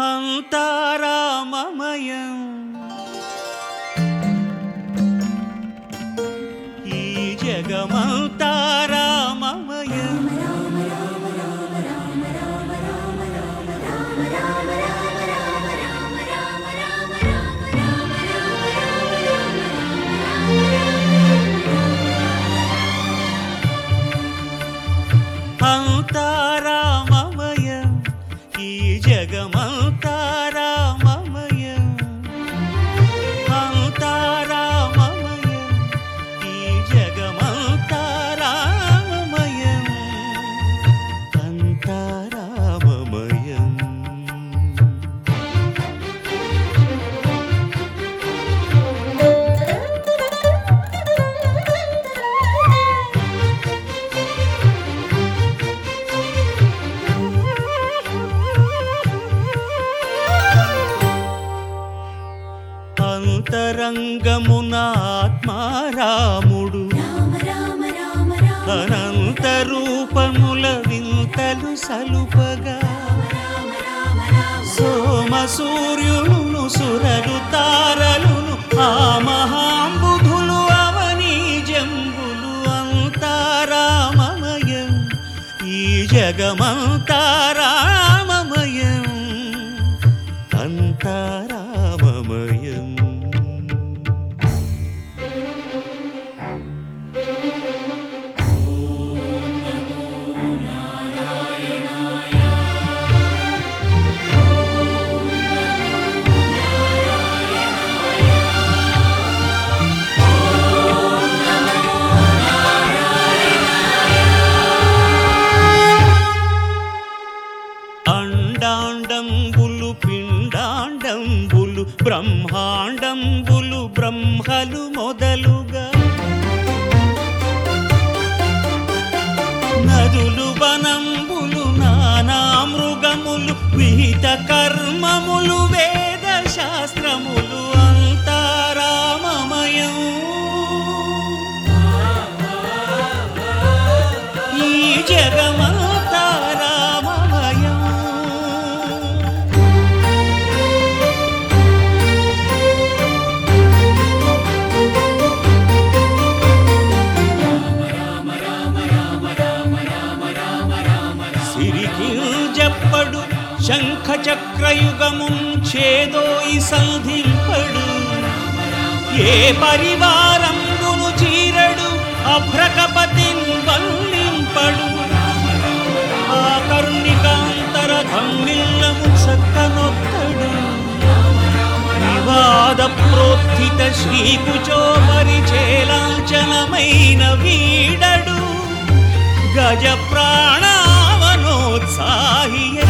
అంతారామమయం ఈ జగమంతారామమయం అంతారామమయం ఈ జగమంతారామమయం అంతారామమయం ఈ జగమంతారామమయం అంతారామమయం అంతరంగమున ఆత్మారాముడు అనంత రూపముల వింతలు సలుపగా సోమ సూర్యులను సురలు తారలును ఆ మహాంబుధులు అవనీ జంబులు అంతారామమయం ఈ జగమంతారామమయం అంతారామమయం అండాండంబులు పిండాండంబులు బ్రహ్మాండంబులు బ్రహ్మలు మొదలుగా నదులు వనంబులు నానా మృగములు విహిత కర్మములు వేద శాస్త్రములు అంతారామమయం ఈ జగమంతారామమయం సిరికి చెప్పడు శంఖ చక్రయుగమున్ చేదోయి సంధింపడు ఏ పరివారంబును చీరడు అభ్రకపతిన్ వల్లింపడు ఆ కర్ణికాంతర ధమ్మిల్లము చక్కనొత్తడు వివాద ప్రోత్థిత శ్రీకుచో పరిచేలాంచనమైన వీడడు గజ ప్రాణావనోత్సాహియ